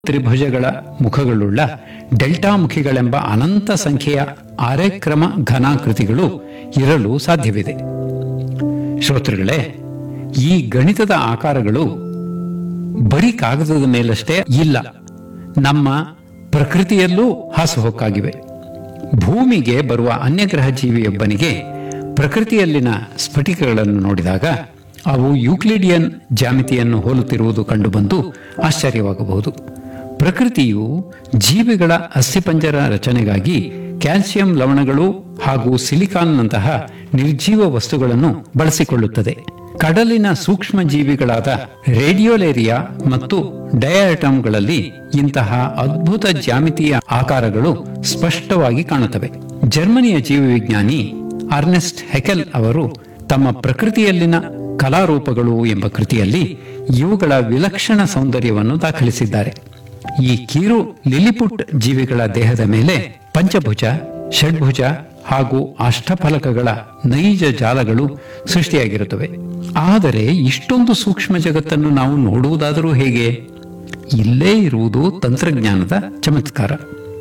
ತ್ರಿಭುಜಗಳ ಮುಖಗಳುಳ್ಳ ಡೆಲ್ಟಾಮುಖಿಗಳೆಂಬ ಅನಂತ ಸಂಖ್ಯೆಯ ಆರೇಕ್ರಮ ಘನಾಕೃತಿಗಳು ಇರಲು ಸಾಧ್ಯವಿದೆ ಶ್ರೋತೃಗಳೇ ಈ ಗಣಿತದ ಆಕಾರಗಳು ಬರೀ ಕಾಗದದ ಮೇಲಷ್ಟೇ ಇಲ್ಲ ನಮ್ಮ ಪ್ರಕೃತಿಯಲ್ಲೂ ಹಾಸುಹೊಕ್ಕಾಗಿವೆ ಭೂಮಿಗೆ ಬರುವ ಅನ್ಯಗ್ರಹ ಜೀವಿಯೊಬ್ಬನಿಗೆ ಪ್ರಕೃತಿಯಲ್ಲಿನ ಸ್ಫಟಿಕಗಳನ್ನು ನೋಡಿದಾಗ ಅವು ಯೂಕ್ಲಿಡಿಯನ್ ಜಾಮಿತಿಯನ್ನು ಹೋಲುತ್ತಿರುವುದು ಕಂಡುಬಂದು ಆಶ್ಚರ್ಯವಾಗಬಹುದು ಪ್ರಕೃತಿಯು ಜೀವಿಗಳ ಅಸ್ಥಿಪಂಜರ ರಚನೆಗಾಗಿ ಕ್ಯಾಲ್ಸಿಯಂ ಲವಣಗಳು ಹಾಗೂ ಸಿಲಿಕಾನ್ನಂತಹ ನಿರ್ಜೀವ ವಸ್ತುಗಳನ್ನು ಬಳಸಿಕೊಳ್ಳುತ್ತದೆ ಕಡಲಿನ ಸೂಕ್ಷ್ಮ ಜೀವಿಗಳಾದ ರೇಡಿಯೋಲೇರಿಯಾ ಮತ್ತು ಡಯಾಟಮ್ಗಳಲ್ಲಿ ಇಂತಹ ಅದ್ಭುತ ಜ್ಯಾಮಿತೀಯ ಆಕಾರಗಳು ಸ್ಪಷ್ಟವಾಗಿ ಕಾಣುತ್ತವೆ ಜರ್ಮನಿಯ ಜೀವವಿಜ್ಞಾನಿ ಅರ್ನೆಸ್ಟ್ ಹೆಕೆಲ್ ಅವರು ತಮ್ಮ ಪ್ರಕೃತಿಯಲ್ಲಿನ ಕಲಾರೂಪಗಳು ಎಂಬ ಕೃತಿಯಲ್ಲಿ ಇವುಗಳ ವಿಲಕ್ಷಣ ಸೌಂದರ್ಯವನ್ನು ದಾಖಲಿಸಿದ್ದಾರೆ ಈ ಕಿರು ಲಿಲಿಪುಟ್ ಜೀವಿಗಳ ದೇಹದ ಮೇಲೆ ಪಂಚಭುಜ ಷಡ್ಭುಜ ಹಾಗೂ ಅಷ್ಟಫಲಕಗಳ ನೈಜ ಜಾಲಗಳು ಸೃಷ್ಟಿಯಾಗಿರುತ್ತವೆ ಆದರೆ ಇಷ್ಟೊಂದು ಸೂಕ್ಷ್ಮ ಜಗತ್ತನ್ನು ನಾವು ನೋಡುವುದಾದರೂ ಹೇಗೆ ಇಲ್ಲೇ ಇರುವುದು ತಂತ್ರಜ್ಞಾನದ ಚಮತ್ಕಾರ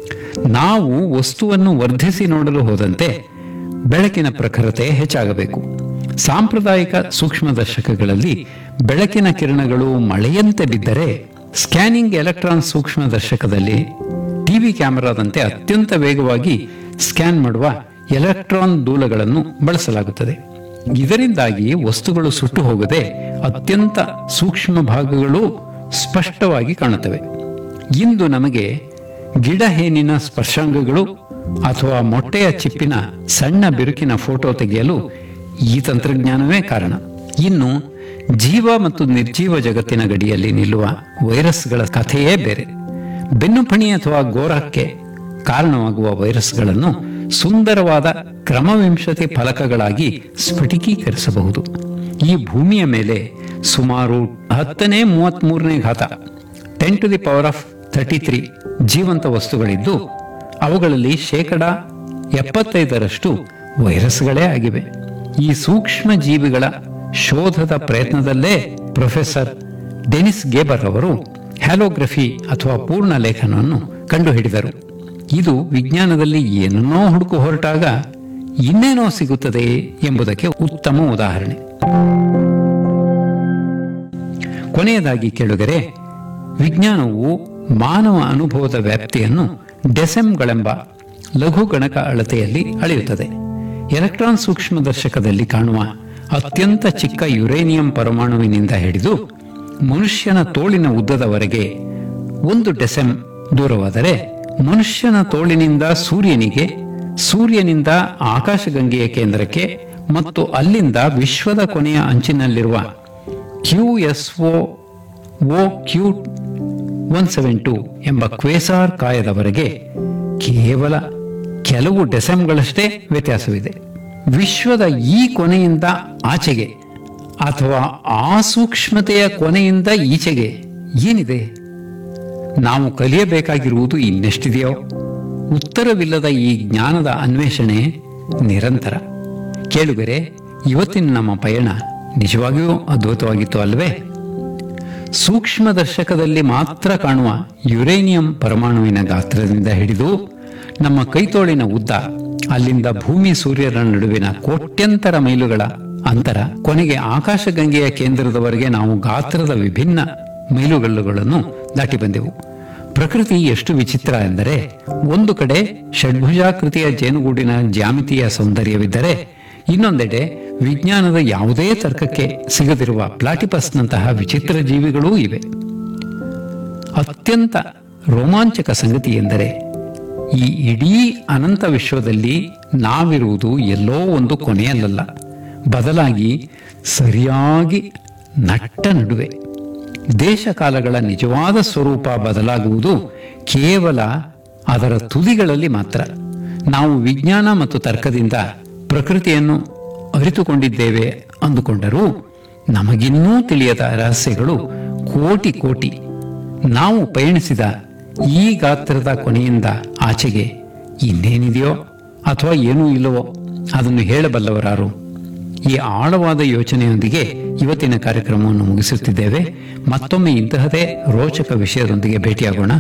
ನಾವು ವಸ್ತುವನ್ನು ವರ್ಧಿಸಿ ನೋಡಲು ಹೋದಂತೆ ಬೆಳಕಿನ ಪ್ರಖರತೆ ಹೆಚ್ಚಾಗಬೇಕು ಸಾಂಪ್ರದಾಯಿಕ ಸೂಕ್ಷ್ಮದರ್ಶಕಗಳಲ್ಲಿ ಬೆಳಕಿನ ಕಿರಣಗಳು ಮಳೆಯಂತೆ ಬಿದ್ದರೆ ಸ್ಕ್ಯಾನಿಂಗ್ ಎಲೆಕ್ಟ್ರಾನ್ ಸೂಕ್ಷ್ಮದರ್ಶಕದಲ್ಲಿ ಟಿವಿ ಕ್ಯಾಮೆರಾದಂತೆ ಅತ್ಯಂತ ವೇಗವಾಗಿ ಸ್ಕ್ಯಾನ್ ಮಾಡುವ ಎಲೆಕ್ಟ್ರಾನ್ ದೂಲಗಳನ್ನು ಬಳಸಲಾಗುತ್ತದೆ ಇದರಿಂದಾಗಿ ವಸ್ತುಗಳು ಸುಟ್ಟು ಹೋಗದೆ ಅತ್ಯಂತ ಸೂಕ್ಷ್ಮ ಭಾಗಗಳು ಸ್ಪಷ್ಟವಾಗಿ ಕಾಣುತ್ತವೆ ಇಂದು ನಮಗೆ ಗಿಡಹೇನಿನ ಸ್ಪರ್ಶಾಂಗಗಳು ಅಥವಾ ಮೊಟ್ಟೆಯ ಚಿಪ್ಪಿನ ಸಣ್ಣ ಬಿರುಕಿನ ಫೋಟೋ ತೆಗೆಯಲು ಈ ತಂತ್ರಜ್ಞಾನವೇ ಕಾರಣ ಇನ್ನು ಜೀವ ಮತ್ತು ನಿರ್ಜೀವ ಜಗತ್ತಿನ ಗಡಿಯಲ್ಲಿ ನಿಲ್ಲುವ ವೈರಸ್ಗಳ ಕಥೆಯೇ ಬೇರೆ ಬೆನ್ನುಪಣಿ ಅಥವಾ ಗೋರಕ್ಕೆ ಕಾರಣವಾಗುವ ವೈರಸ್ಗಳನ್ನು ಸುಂದರವಾದ ಕ್ರಮವಿಂಶತಿ ಫಲಕಗಳಾಗಿ ಸ್ಫಟಿಕೀಕರಿಸಬಹುದು ಈ ಭೂಮಿಯ ಮೇಲೆ ಸುಮಾರು ಹತ್ತನೇ ಮೂವತ್ಮೂರನೇ ಘಾತ ten to the power of thirty three ಜೀವಂತ ವಸ್ತುಗಳಿದ್ದು ಅವುಗಳಲ್ಲಿ ಶೇಕಡ ಎಪ್ಪತ್ತೈದರಷ್ಟು ವೈರಸ್ಗಳೇ ಆಗಿವೆ ಈ ಸೂಕ್ಷ್ಮ ಜೀವಿಗಳ ಶೋಧದ ಪ್ರಯತ್ನದಲ್ಲೇ ಪ್ರೊಫೆಸರ್ ಡೆನಿಸ್ ಗೇಬರ್ ಅವರು ಹ್ಯಾಲೋಗ್ರಫಿ ಅಥವಾ ಪೂರ್ಣ ಲೇಖನವನ್ನು ಕಂಡುಹಿಡಿದರು ಇದು ವಿಜ್ಞಾನದಲ್ಲಿ ಏನನ್ನೋ ಹುಡುಕು ಹೊರಟಾಗ ಇನ್ನೇನೋ ಸಿಗುತ್ತದೆ ಎಂಬುದಕ್ಕೆ ಉತ್ತಮ ಉದಾಹರಣೆ ಕೊನೆಯದಾಗಿ ಕೇಳುಗರೆ ವಿಜ್ಞಾನವು ಮಾನವ ಅನುಭವದ ವ್ಯಾಪ್ತಿಯನ್ನು ಡೆಸೆಮ್ಗಳೆಂಬ ಲಘು ಗಣಕ ಅಳತೆಯಲ್ಲಿ ಅಳೆಯುತ್ತದೆ ಎಲೆಕ್ಟ್ರಾನ್ ಸೂಕ್ಷ್ಮದರ್ಶಕದಲ್ಲಿ ಕಾಣುವ ಅತ್ಯಂತ ಚಿಕ್ಕ ಯುರೇನಿಯಂ ಪರಮಾಣುವಿನಿಂದ ಹಿಡಿದು ಮನುಷ್ಯನ ತೋಳಿನ ಉದ್ದದವರೆಗೆ ಒಂದು ಡೆಸೆಮ್ ದೂರವಾದರೆ ಮನುಷ್ಯನ ತೋಳಿನಿಂದ ಸೂರ್ಯನಿಗೆ ಸೂರ್ಯನಿಂದ ಆಕಾಶಗಂಗೆಯ ಕೇಂದ್ರಕ್ಕೆ ಮತ್ತು ಅಲ್ಲಿಂದ ವಿಶ್ವದ ಕೊನೆಯ ಅಂಚಿನಲ್ಲಿರುವ Q S O Q one seven two ಎಂಬ ಕ್ವೇಸಾರ್ ಕಾಯದವರೆಗೆ ಕೇವಲ ಕೆಲವು ಡೆಸೆಮ್ಗಳಷ್ಟೇ ವ್ಯತ್ಯಾಸವಿದೆ ವಿಶ್ವದ ಈ ಕೊನೆಯಿಂದ ಆಚೆಗೆ ಅಥವಾ ಆ ಸೂಕ್ಷ್ಮತೆಯ ಕೊನೆಯಿಂದ ಈಚೆಗೆ ಏನಿದೆ ನಾವು ಕಲಿಯಬೇಕಾಗಿರುವುದು ಇನ್ನೆಷ್ಟಿದೆಯೋ ಉತ್ತರವಿಲ್ಲದ ಈ ಜ್ಞಾನದ ಅನ್ವೇಷಣೆ ನಿರಂತರ ಕೇಳುಗರೆ ಇವತ್ತಿನ ನಮ್ಮ ಪಯಣ ನಿಜವಾಗಿಯೂ ಅದ್ಭುತವಾಗಿತ್ತು ಅಲ್ವೇ ಸೂಕ್ಷ್ಮದರ್ಶಕದಲ್ಲಿ ಮಾತ್ರ ಕಾಣುವ ಯುರೇನಿಯಂ ಪರಮಾಣುವಿನ ಗಾತ್ರದಿಂದ ಹಿಡಿದು ನಮ್ಮ ಕೈತೋಳಿನ ಉದ್ದ ಅಲ್ಲಿಂದ ಭೂಮಿ ಸೂರ್ಯರ ನಡುವಿನ ಕೋಟ್ಯಂತರ ಮೈಲುಗಳ ಅಂತರ ಕೊನೆಗೆ ಆಕಾಶಗಂಗೆಯ ಕೇಂದ್ರದವರೆಗೆ ನಾವು ಗಾತ್ರದ ವಿಭಿನ್ನ ಮೈಲುಗಲ್ಲುಗಳನ್ನು ದಾಟಿ ಬಂದೆವು ಪ್ರಕೃತಿ ಎಷ್ಟು ವಿಚಿತ್ರ ಎಂದರೆ ಒಂದು ಕಡೆ ಷಡ್ಭುಜಾಕೃತಿಯ ಜೇನುಗೂಡಿನ ಜ್ಯಾಮಿತಿಯ ಸೌಂದರ್ಯವಿದ್ದರೆ ಇನ್ನೊಂದೆಡೆ ವಿಜ್ಞಾನದ ಯಾವುದೇ ತರ್ಕಕ್ಕೆ ಸಿಗದಿರುವ ಪ್ಲಾಟಿಪಸ್ನಂತಹ ವಿಚಿತ್ರ ಜೀವಿಗಳೂ ಇವೆ ಅತ್ಯಂತ ರೋಮಾಂಚಕ ಸಂಗತಿ ಎಂದರೆ ಈ ಇಡೀ ಅನಂತ ವಿಶ್ವದಲ್ಲಿ ನಾವಿರುವುದು ಎಲ್ಲೋ ಒಂದು ಕೊನೆಯಲ್ಲ ಬದಲಾಗಿ ಸರಿಯಾಗಿ ನಟ್ಟ ನಡುವೆ ದೇಶಕಾಲಗಳ ನಿಜವಾದ ಸ್ವರೂಪ ಬದಲಾಗುವುದು ಕೇವಲ ಅದರ ತುದಿಗಳಲ್ಲಿ ಮಾತ್ರ ನಾವು ವಿಜ್ಞಾನ ಮತ್ತು ತರ್ಕದಿಂದ ಪ್ರಕೃತಿಯನ್ನು ಅರಿತುಕೊಂಡಿದ್ದೇವೆ ಅಂದುಕೊಂಡರೂ ನಮಗಿನ್ನೂ ತಿಳಿಯದ ರಹಸ್ಯಗಳು ಕೋಟಿ ಕೋಟಿ ನಾವು ಪಯಣಿಸಿದ ಈ ಗಾತ್ರದ ಕೊನೆಯಿಂದ ಆಚೆಗೆ ಇನ್ನೇನಿದೆಯೋ ಅಥವಾ ಏನೂ ಇಲ್ಲವೋ ಅದನ್ನು ಹೇಳಬಲ್ಲವರಾರು ಈ ಆಳವಾದ ಯೋಚನೆಯೊಂದಿಗೆ ಇವತ್ತಿನ ಕಾರ್ಯಕ್ರಮವನ್ನು ಮುಗಿಸುತ್ತಿದ್ದೇವೆ ಮತ್ತೊಮ್ಮೆ ಇಂತಹದೇ ರೋಚಕ ವಿಷಯದೊಂದಿಗೆ ಭೇಟಿಯಾಗೋಣ